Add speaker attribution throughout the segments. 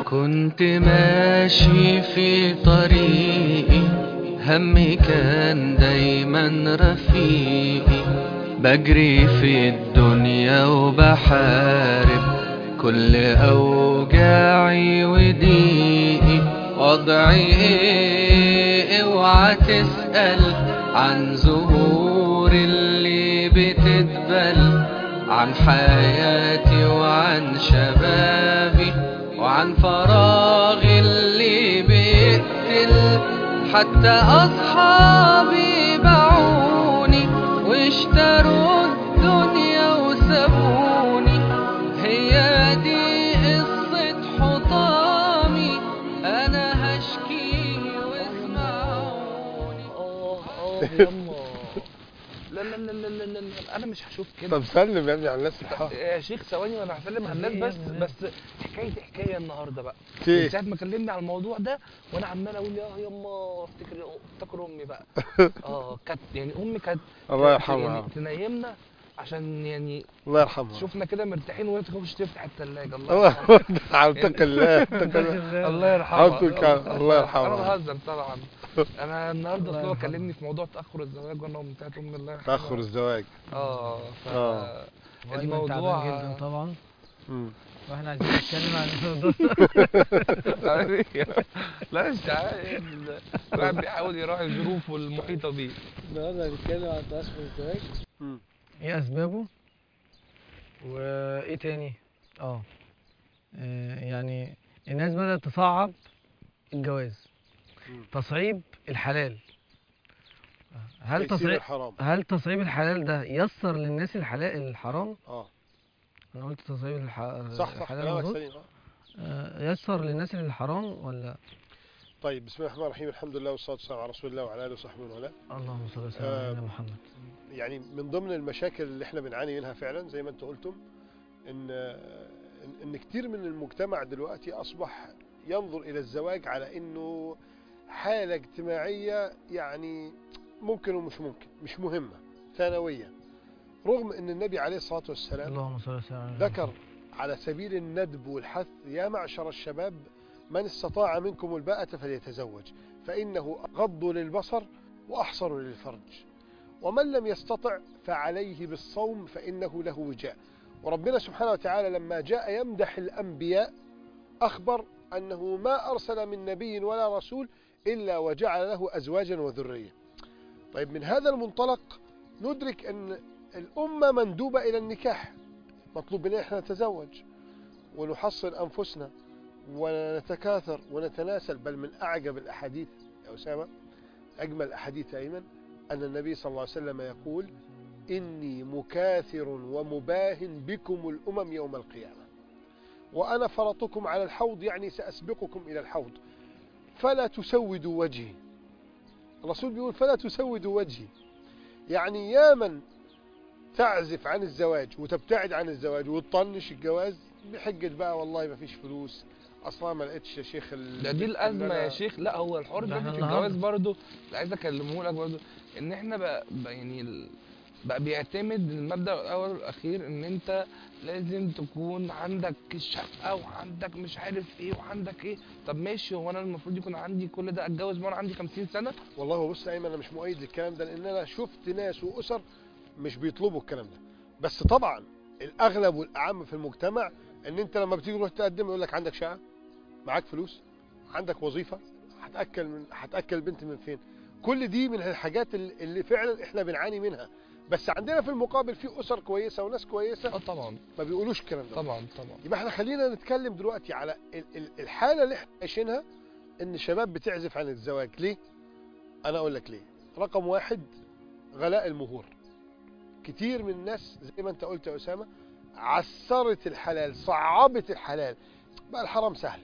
Speaker 1: كنت ماشي في طريقي همي كان دايما رفيقي بجري في الدنيا وبحارب كل أوجاعي وضيقي وضعي ايه اوعى تسأل عن زهور اللي بتدبل عن حياتي وعن شبابي وعن فراغي اللي بيقتل حتى أصحابي باعوني واشتروا الدنيا وسابوني هي دي قصة حطامي أنا هشكي واسمعوني
Speaker 2: اه اه يما لا لا لا لا لا لا لا، انا مش هشوف كده
Speaker 3: طب سلم يا ابني على الناس الحق
Speaker 2: يا شيخ ثواني وانا هسلم على الناس بس بس حكايه حكايه النهارده بقى من
Speaker 3: ايه
Speaker 2: ساعه ما كلمني على الموضوع ده وانا عمال اقول يا يما افتكر افتكر امي بقى اه كانت يعني امي كانت
Speaker 3: الله
Speaker 2: كانت
Speaker 3: يرحمها
Speaker 2: يعني تنيمنا عشان يعني
Speaker 3: الله يرحمها
Speaker 2: شفنا كده مرتاحين وهي تخش تفتح الثلاجه الله
Speaker 3: الله
Speaker 2: يرحمها
Speaker 3: اتق الله اتق الله
Speaker 2: الله يرحمها
Speaker 3: حطك الله يرحمها.
Speaker 2: انا بهزر طبعا انا النهارده اصل هو كلمني في موضوع تاخر الزواج وانا ام بتاعت امي الله يرحمها
Speaker 3: تاخر الزواج
Speaker 2: اه ف
Speaker 3: آه.
Speaker 2: الموضوع-
Speaker 4: الموضوع جدا طبعا
Speaker 3: مم.
Speaker 4: واحنا عايزين نتكلم عن الموضوع ده.
Speaker 2: لا مش عارف الواحد بيحاول يراعي ظروفه المحيطه بيه
Speaker 5: النهارده هنتكلم عن تأثر الزواج
Speaker 3: مم.
Speaker 4: ايه اسبابه وايه تاني اه آه، يعني الناس بدأت تصعب الجواز
Speaker 3: مم.
Speaker 4: تصعيب الحلال هل
Speaker 3: تيسير
Speaker 4: تصعيب
Speaker 3: الحرام
Speaker 4: هل تصعيب الحلال ده يسر للناس الحلال الحرام
Speaker 3: اه
Speaker 4: انا قلت تصعيب الح...
Speaker 3: صح صح
Speaker 4: الحلال
Speaker 3: كلامك
Speaker 4: مظبوط
Speaker 3: سليم آه.
Speaker 4: آه، يسر للناس الحرام ولا
Speaker 3: طيب بسم الله الرحمن الرحيم الحمد لله والصلاه والسلام على رسول الله وعلى اله وصحبه ومن والاه
Speaker 4: اللهم صل وسلم
Speaker 3: آه،
Speaker 4: على سيدنا محمد
Speaker 3: يعني من ضمن المشاكل اللي احنا بنعاني منها فعلا زي ما انتم قلتم ان ان- ان كتير من المجتمع دلوقتي اصبح ينظر الى الزواج على انه حاله اجتماعيه يعني ممكن ومش ممكن مش مهمه ثانويه رغم ان النبي عليه الصلاه والسلام
Speaker 4: اللهم صل وسلم على
Speaker 3: ذكر على سبيل الندب والحث يا معشر الشباب من استطاع منكم الباءة فليتزوج فإنه أغض للبصر وأحصر للفرج ومن لم يستطع فعليه بالصوم فإنه له وجاء وربنا سبحانه وتعالى لما جاء يمدح الأنبياء أخبر أنه ما أرسل من نبي ولا رسول إلا وجعل له أزواجا وذرية طيب من هذا المنطلق ندرك أن الأمة مندوبة إلى النكاح مطلوب منا احنا نتزوج ونحصن انفسنا ونتكاثر ونتناسل بل من اعجب الاحاديث يا اسامه اجمل الاحاديث يا ايمن ان النبي صلى الله عليه وسلم يقول اني مكاثر ومباه بكم الامم يوم القيامه وانا فرطكم على الحوض يعني ساسبقكم الى الحوض فلا تسودوا وجهي الرسول بيقول فلا تسودوا وجهي يعني يا من تعزف عن الزواج وتبتعد عن الزواج وتطنش الجواز بحجة بقى والله ما فيش فلوس اصلا ما لقيتش يا شيخ ال-
Speaker 2: ده دي الازمه
Speaker 3: اللي
Speaker 2: يا
Speaker 3: أنا-
Speaker 2: شيخ لا هو الحوار
Speaker 4: ده
Speaker 2: ده
Speaker 4: احنا
Speaker 2: في
Speaker 4: النهاردة.
Speaker 2: الجواز برضو اللي عايز اكلمه لك برضو ان احنا بقى, بقى يعني ال- بقى بيعتمد المبدا الاول والاخير ان انت لازم تكون عندك شقه وعندك مش عارف ايه وعندك ايه طب ماشي هو انا المفروض يكون عندي كل ده اتجوز وانا عندي 50 سنه
Speaker 3: والله هو بص يا ايمن انا مش مؤيد للكلام ده لان انا شفت ناس واسر مش بيطلبوا الكلام ده بس طبعا الاغلب والاعم في المجتمع ان انت لما بتيجي تروح تقدم يقول لك عندك شقه معاك فلوس عندك وظيفه هتاكل من هتاكل البنت من فين كل دي من الحاجات اللي اللي فعلا احنا بنعاني منها بس عندنا في المقابل في اسر كويسه وناس كويسه
Speaker 2: اه طبعا
Speaker 3: ما بيقولوش الكلام ده
Speaker 2: طبعا طبعا
Speaker 3: يبقى احنا خلينا نتكلم دلوقتي على ال- ال- الحاله اللي احنا عايشينها ان شباب بتعزف عن الزواج ليه انا اقول لك ليه رقم واحد غلاء المهور كتير من الناس زي ما انت قلت يا اسامه عسرت الحلال صعبت الحلال بقى الحرام سهل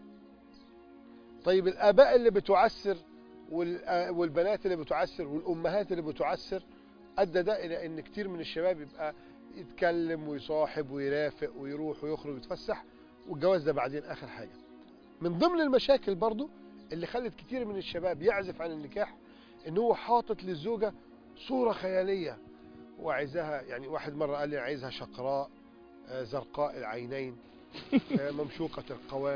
Speaker 3: طيب الاباء اللي بتعسر والآ- والبنات اللي بتعسر والامهات اللي بتعسر ادى ده الى ان كتير من الشباب يبقى يتكلم ويصاحب ويرافق ويروح ويخرج ويتفسح والجواز ده بعدين اخر حاجه من ضمن المشاكل برضو اللي خلت كتير من الشباب يعزف عن النكاح ان هو حاطط للزوجه صوره خياليه وعايزاها يعني واحد مره قال لي عايزها شقراء آه، زرقاء العينين آه، ممشوقه القوام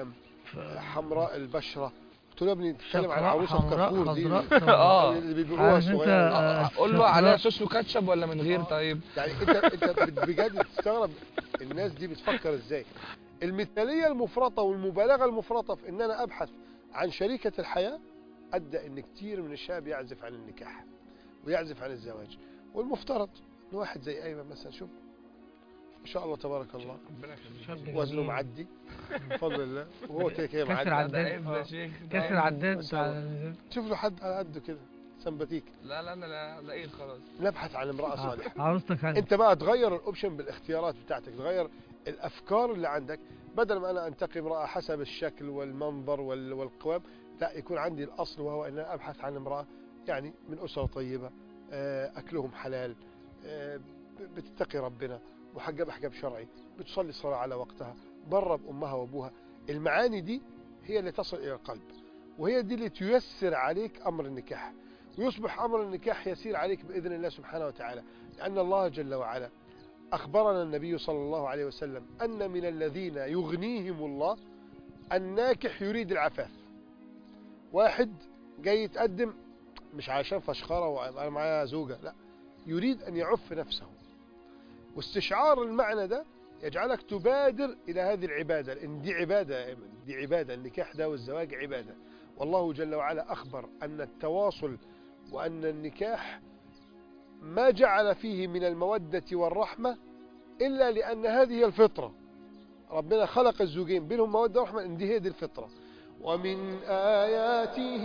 Speaker 3: حمراء البشره قلت له يا ابني تتكلم عن
Speaker 4: شقراء
Speaker 3: عروسه في
Speaker 4: حمراء
Speaker 3: كافور دي
Speaker 4: خضراء
Speaker 2: اه
Speaker 3: اللي بيبيعوها
Speaker 4: عارف انت
Speaker 3: صغيره
Speaker 4: آه،
Speaker 2: قول له عليها
Speaker 4: شقراء.
Speaker 2: صوص وكاتشب ولا من غير
Speaker 3: آه.
Speaker 2: طيب
Speaker 3: يعني انت انت بجد تستغرب الناس دي بتفكر ازاي المثاليه المفرطه والمبالغه المفرطه في ان انا ابحث عن شريكه الحياه ادى ان كتير من الشباب يعزف عن النكاح ويعزف عن الزواج والمفترض ان واحد زي ايمن مثلا شوف ما شاء الله تبارك الله
Speaker 2: ربنا يخليك
Speaker 4: شاب
Speaker 3: وزنه
Speaker 4: جميل.
Speaker 3: معدي بفضل الله وهو كده كده
Speaker 4: كسر
Speaker 3: معدي
Speaker 4: عداد.
Speaker 2: ده عيب يا
Speaker 3: آه.
Speaker 2: شيخ ده
Speaker 4: كسر
Speaker 2: عيب.
Speaker 4: عداد
Speaker 3: ما شاء
Speaker 4: على
Speaker 3: الله.
Speaker 4: النزول.
Speaker 3: شوف له حد على قده كده سمباتيك
Speaker 2: لا لا انا لا لقيت خلاص
Speaker 3: نبحث عن امراه صالحه
Speaker 4: عروستك عندي
Speaker 3: انت بقى تغير الاوبشن بالاختيارات بتاعتك تغير الافكار اللي عندك بدل ما انا انتقي امراه حسب الشكل والمنظر وال- والقوام لا يكون عندي الاصل وهو ان انا ابحث عن امراه يعني من اسره طيبه آه، اكلهم حلال آه، ب- بتتقي ربنا محجبه حجاب شرعي بتصلي الصلاه على وقتها بره بامها وابوها المعاني دي هي اللي تصل الى القلب وهي دي اللي تيسر عليك امر النكاح ويصبح امر النكاح يسير عليك باذن الله سبحانه وتعالى لان الله جل وعلا أخبرنا النبي صلى الله عليه وسلم أن من الذين يغنيهم الله الناكح يريد العفاف واحد جاي يتقدم مش عشان فشخرة وأنا معايا زوجة لا يريد أن يعف نفسه واستشعار المعنى ده يجعلك تبادر إلى هذه العبادة لأن دي عبادة يا أيمن دي عبادة النكاح ده والزواج عبادة والله جل وعلا أخبر أن التواصل وأن النكاح ما جعل فيه من المودة والرحمة إلا لأن هذه هي الفطرة ربنا خلق الزوجين بينهم مودة ورحمة إن دي هي دي الفطرة ومن آياته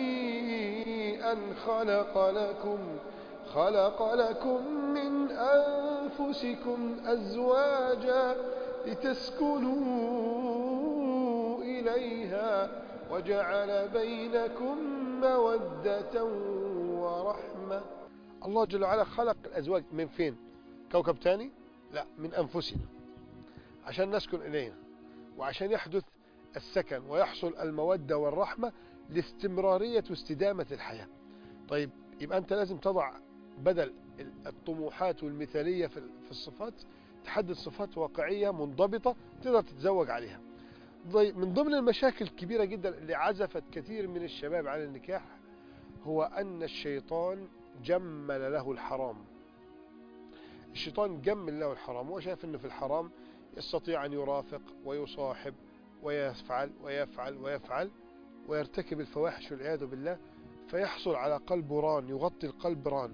Speaker 3: أن خلق لكم خلق لكم من أنفسكم أزواجا لتسكنوا إليها وجعل بينكم مودة ورحمة الله جل وعلا خلق الأزواج من فين كوكب تاني لا من أنفسنا عشان نسكن إلينا وعشان يحدث السكن ويحصل المودة والرحمة لاستمرارية واستدامة الحياة طيب يبقى أنت لازم تضع بدل الطموحات والمثالية في في الصفات تحدد صفات واقعية منضبطة تقدر تتزوج عليها طيب من ضمن المشاكل الكبيرة جدا اللي عزفت كثير من الشباب عن النكاح هو أن الشيطان جمل له الحرام الشيطان جمل له الحرام هو شايف أنه في الحرام يستطيع أن يرافق ويصاحب ويفعل ويفعل ويفعل ويرتكب الفواحش والعياذ بالله فيحصل على قلب ران يغطي القلب ران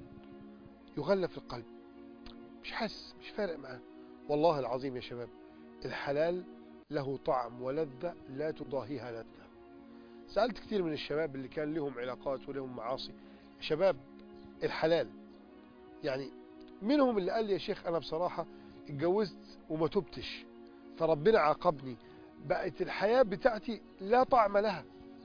Speaker 3: يغلف القلب مش حاسس مش فارق معاه والله العظيم يا شباب الحلال له طعم ولذة لا تضاهيها لذة سألت كثير من الشباب اللي كان لهم علاقات ولهم معاصي شباب الحلال يعني منهم اللي قال لي يا شيخ أنا بصراحة اتجوزت وما تبتش فربنا عاقبني بقت الحياة بتاعتي لا طعم لها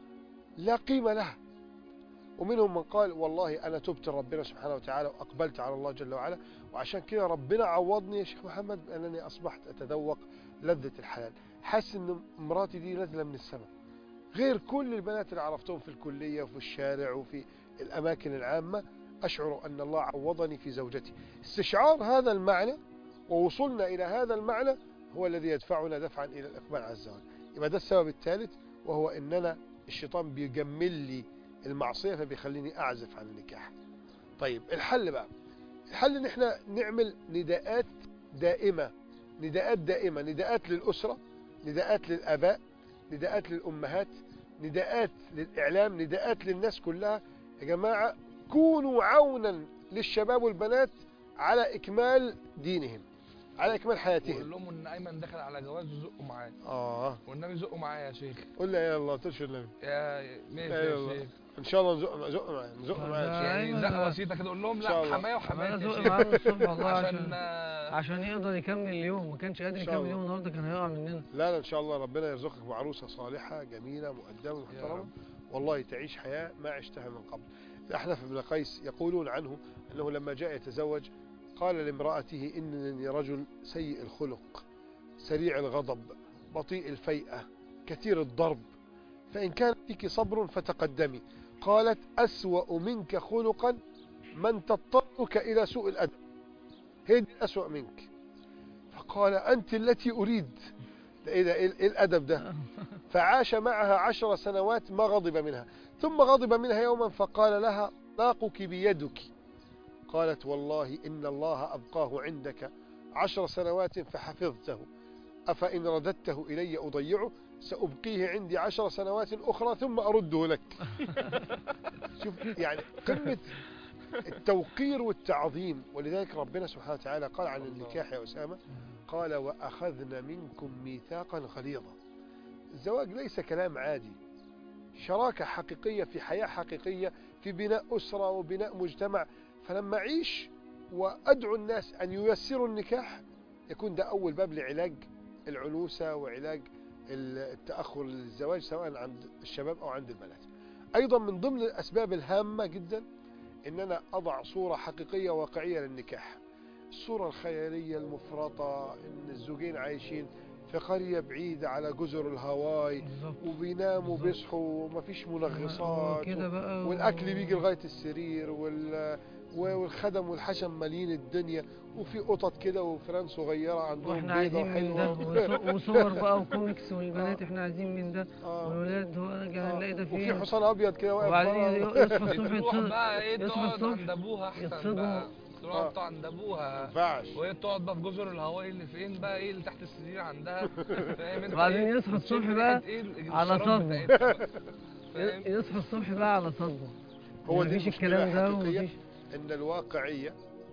Speaker 3: لا قيمة لها ومنهم من قال والله أنا تبت ربنا سبحانه وتعالى وأقبلت على الله جل وعلا وعشان كده ربنا عوضني يا شيخ محمد بأنني أصبحت أتذوق لذة الحلال حاسس أن مراتي دي نازلة من السماء غير كل البنات اللي عرفتهم في الكلية وفي الشارع وفي الأماكن العامة أشعر أن الله عوضني في زوجتي استشعار هذا المعنى ووصولنا إلى هذا المعنى هو الذي يدفعنا دفعا إلى الإقبال على الزواج يبقى ده السبب الثالث وهو أننا الشيطان بيجمل لي المعصية فبيخليني أعزف عن النكاح طيب الحل بقى الحل ان احنا نعمل نداءات دائمة نداءات دائمة نداءات للأسرة نداءات للآباء نداءات للأمهات نداءات للإعلام نداءات للناس كلها يا جماعة كونوا عونا للشباب والبنات على إكمال دينهم على إكمال حياتهم
Speaker 2: وقول لهم ان ايمن دخل على جواز وزقوا معاه
Speaker 3: آه
Speaker 2: والنبي زقوا معايا يا شيخ
Speaker 3: قول لي يا الله تشهد النبي
Speaker 2: يا ماشي
Speaker 3: أيوة.
Speaker 2: يا شيخ
Speaker 3: إن شاء الله نزق نزق معايا نزق
Speaker 4: ده
Speaker 3: معايا إن شاء الله.
Speaker 2: يعني
Speaker 4: أيمن
Speaker 2: زقه
Speaker 4: ده-
Speaker 2: بسيطه كده قول لهم
Speaker 3: إن شاء
Speaker 2: لا
Speaker 3: الله.
Speaker 2: حمايه
Speaker 4: انا
Speaker 2: وحمايه
Speaker 4: ذوقي
Speaker 2: يا
Speaker 4: معاه
Speaker 2: شيخ
Speaker 4: من الصبح والله
Speaker 2: عشان
Speaker 4: عشان
Speaker 2: آه،
Speaker 4: عشان يقدر يكمل اليوم ما كانش قادر
Speaker 3: إن شاء
Speaker 4: يكمل
Speaker 3: الله.
Speaker 4: اليوم النهارده كان هيقع مننا
Speaker 3: لا لا ان شاء الله ربنا يرزقك بعروسه صالحه جميله مؤدبه
Speaker 2: يا
Speaker 3: محترمه
Speaker 2: رب.
Speaker 3: والله تعيش حياه ما عشتها من قبل الاحنف بن قيس يقولون عنه انه لما جاء يتزوج قال لامراته انني رجل سيء الخلق سريع الغضب بطيء الفيئه كثير الضرب فان كان فيك صبر فتقدمي قالت اسوا منك خلقا من تضطرك الى سوء الادب هي دي اسوا منك فقال انت التي اريد ده ايه ده ايه إيه الادب ده فعاش معها عشر سنوات ما غضب منها ثم غضب منها يوما فقال لها طلاقك بيدك قالت والله إن الله أبقاه عندك عشر سنوات فحفظته أفإن رددته إلي أضيعه سأبقيه عندي عشر سنوات أخرى ثم أرده لك شوف يعني قمة التوقير والتعظيم ولذلك ربنا سبحانه وتعالى قال عن النكاح يا أسامة قال وأخذنا منكم ميثاقا غليظا الزواج ليس كلام عادي شراكة حقيقية في حياة حقيقية في بناء أسرة وبناء مجتمع فلما أعيش وأدعو الناس أن ييسروا النكاح يكون ده أول باب لعلاج العنوسة وعلاج التأخر للزواج سواء عند الشباب أو عند البنات أيضا من ضمن الأسباب الهامة جدا أن أنا أضع صورة حقيقية واقعية للنكاح الصورة الخيالية المفرطة أن الزوجين عايشين في قرية بعيدة على جزر الهواي
Speaker 4: بالظبط
Speaker 3: وبيناموا
Speaker 4: بالظبط.
Speaker 3: وبيصحوا ومفيش منغصات
Speaker 4: كده بقى و-
Speaker 3: والاكل بيجي لغايه السرير وال والخدم والحشم مالين الدنيا وفي قطط كده وفئران صغيره عندهم
Speaker 4: واحنا
Speaker 3: بيضه
Speaker 4: عايزين من ده
Speaker 3: وحلوه
Speaker 4: وص- وصور بقى وكوميكس والبنات
Speaker 3: آه.
Speaker 4: احنا عايزين من ده
Speaker 3: آه.
Speaker 4: والولاد هو راجع
Speaker 3: آه.
Speaker 4: نلاقي ده
Speaker 3: وفي
Speaker 4: فين
Speaker 3: حصان ابيض كده واقف
Speaker 4: وبعدين
Speaker 3: بره.
Speaker 4: يصحى الصبح
Speaker 2: تروح
Speaker 4: يتصل
Speaker 2: بقى ايه
Speaker 4: يصحى
Speaker 2: تقعد
Speaker 4: الصبح
Speaker 2: عند ابوها احسن
Speaker 4: يتصدموا.
Speaker 2: بقى تروح
Speaker 3: آه.
Speaker 2: تقعد عند
Speaker 3: ما
Speaker 2: ابوها
Speaker 3: ينفعش
Speaker 2: وهي تقعد بقى في جزر الهواي اللي فين بقى ايه اللي تحت السرير عندها فاهم انت
Speaker 4: وبعدين
Speaker 2: إيه؟
Speaker 4: يصحى
Speaker 2: بتشم
Speaker 4: الصبح
Speaker 2: ريحة
Speaker 4: بقى
Speaker 2: إيه
Speaker 4: على
Speaker 2: الشراب
Speaker 4: صدمة.
Speaker 2: بتاعتها بقى. فاهم
Speaker 4: ي- يصحى الصبح بقى على صدمة
Speaker 3: هو دي
Speaker 4: مفيش
Speaker 3: المشكلة
Speaker 4: الكلام ده
Speaker 3: الحقيقية.
Speaker 4: ومفيش
Speaker 3: ان الواقعيه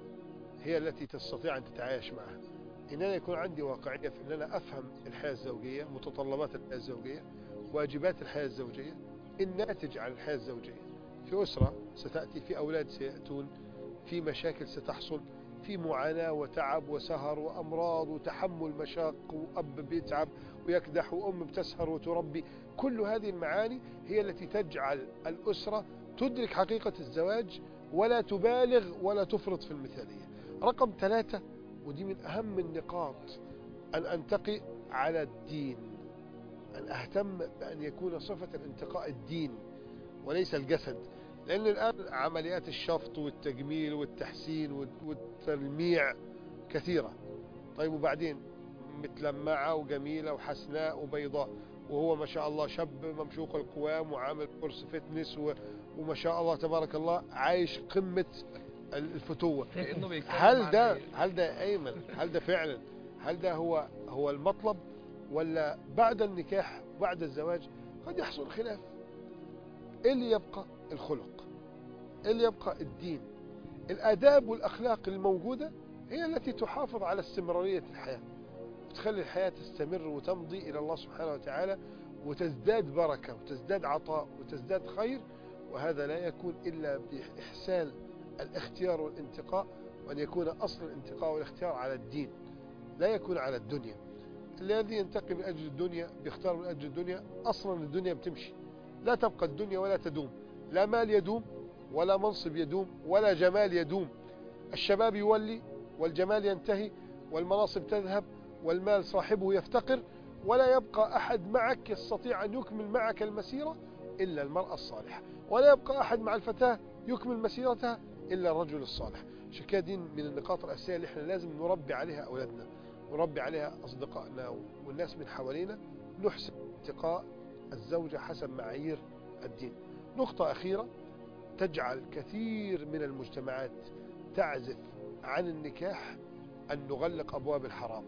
Speaker 3: هي التي تستطيع ان تتعايش معها ان انا يكون عندي واقعيه في ان انا افهم الحياه الزوجيه متطلبات الحياه الزوجيه واجبات الحياه الزوجيه الناتج عن الحياه الزوجيه في اسره ستاتي في اولاد سياتون في مشاكل ستحصل في معاناه وتعب وسهر وامراض وتحمل مشاق واب بيتعب ويكدح وام بتسهر وتربي كل هذه المعاني هي التي تجعل الاسره تدرك حقيقه الزواج ولا تبالغ ولا تفرط في المثالية رقم ثلاثة ودي من أهم النقاط أن أنتقي على الدين أن أهتم بأن يكون صفة الانتقاء الدين وليس الجسد لأن الآن عمليات الشفط والتجميل والتحسين والت- والتلميع كثيرة طيب وبعدين متلمعة وجميلة وحسناء وبيضاء وهو ما شاء الله شاب ممشوق القوام وعامل كورس فتنس و... وما شاء الله تبارك الله عايش قمة الفتوة
Speaker 2: كانه بيتكلم
Speaker 3: هل
Speaker 2: عن
Speaker 3: ده
Speaker 2: إيه؟
Speaker 3: هل ده ايمن هل ده فعلا هل ده هو هو المطلب ولا بعد النكاح بعد الزواج قد يحصل خلاف ايه اللي يبقى الخلق ايه اللي يبقى الدين الاداب والاخلاق الموجوده هي التي تحافظ على استمراريه الحياه وتخلي الحياه تستمر وتمضي الى الله سبحانه وتعالى وتزداد بركه وتزداد عطاء وتزداد خير وهذا لا يكون الا باحسان الاختيار والانتقاء وأن يكون أصل الانتقاء والاختيار على الدين لا يكون على الدنيا الذي ينتقي من أجل الدنيا بيختار من أجل الدنيا أصلا الدنيا بتمشي لا تبقى الدنيا ولا تدوم لا مال يدوم ولا منصب يدوم ولا جمال يدوم الشباب يولي والجمال ينتهي والمناصب تذهب والمال صاحبه يفتقر ولا يبقى أحد معك يستطيع أن يكمل معك المسيرة إلا المرأة الصالحة ولا يبقى أحد مع الفتاة يكمل مسيرتها إلا الرجل الصالح عشان كده دي من النقاط الأساسية اللي احنا لازم نربي عليها أولادنا ونربي عليها أصدقائنا والناس من حوالينا نحسن انتقاء الزوجة حسب معايير الدين نقطة أخيرة تجعل كثير من المجتمعات تعزف عن النكاح أن نغلق أبواب الحرام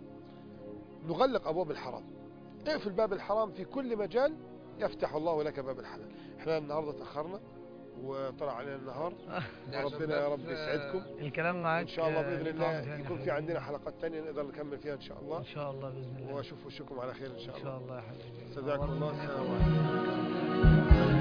Speaker 3: نغلق أبواب الحرام اقفل باب الحرام في كل مجال يفتح الله لك باب الحلال احنا النهاردة تأخرنا وطلع علينا النهار
Speaker 2: ده عشان
Speaker 3: وربنا يا
Speaker 2: بس،
Speaker 3: رب يسعدكم
Speaker 4: الكلام معاك
Speaker 3: ان شاء الله
Speaker 4: آه،
Speaker 3: باذن
Speaker 4: طعم
Speaker 3: الله
Speaker 4: تاني
Speaker 3: يكون في
Speaker 4: حبيبي.
Speaker 3: عندنا حلقات تانية نقدر نكمل فيها ان شاء الله
Speaker 4: ان شاء الله باذن الله
Speaker 3: واشوف وشكم على خير ان شاء
Speaker 4: ان
Speaker 3: الله
Speaker 4: شاء الله يا حبيبي
Speaker 3: جزاكم الله
Speaker 4: نورنا.
Speaker 3: السلام عليكم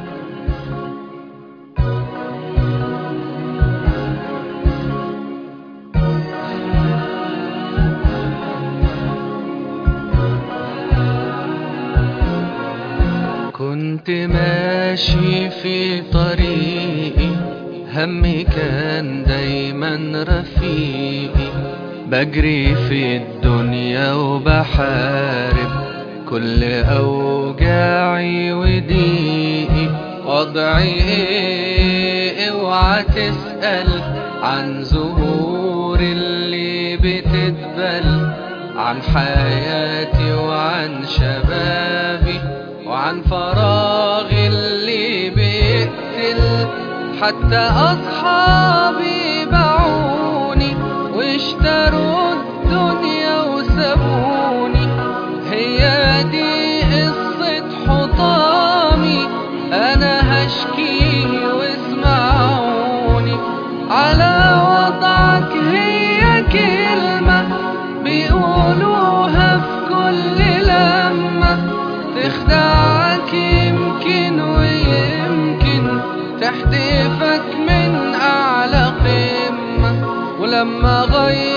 Speaker 1: كنت ماشي في طريقي همي كان دايما رفيقي بجري في الدنيا وبحارب كل أوجاعي وضيقي وضعي ايه اوعى تسأل عن زهور اللي بتدبل عن حياتي وعن شبابي وعن فراغي اللي بيقتل حتى أصحابي باعوني واشتروا الدنيا وسابوني هي دي قصة حطامي أنا هشكي واسمعوني على وضعك هي كلمة بيقولوها في كل لمة تخدعك يمكن ويمكن تحدفك من أعلى قمة ولما غير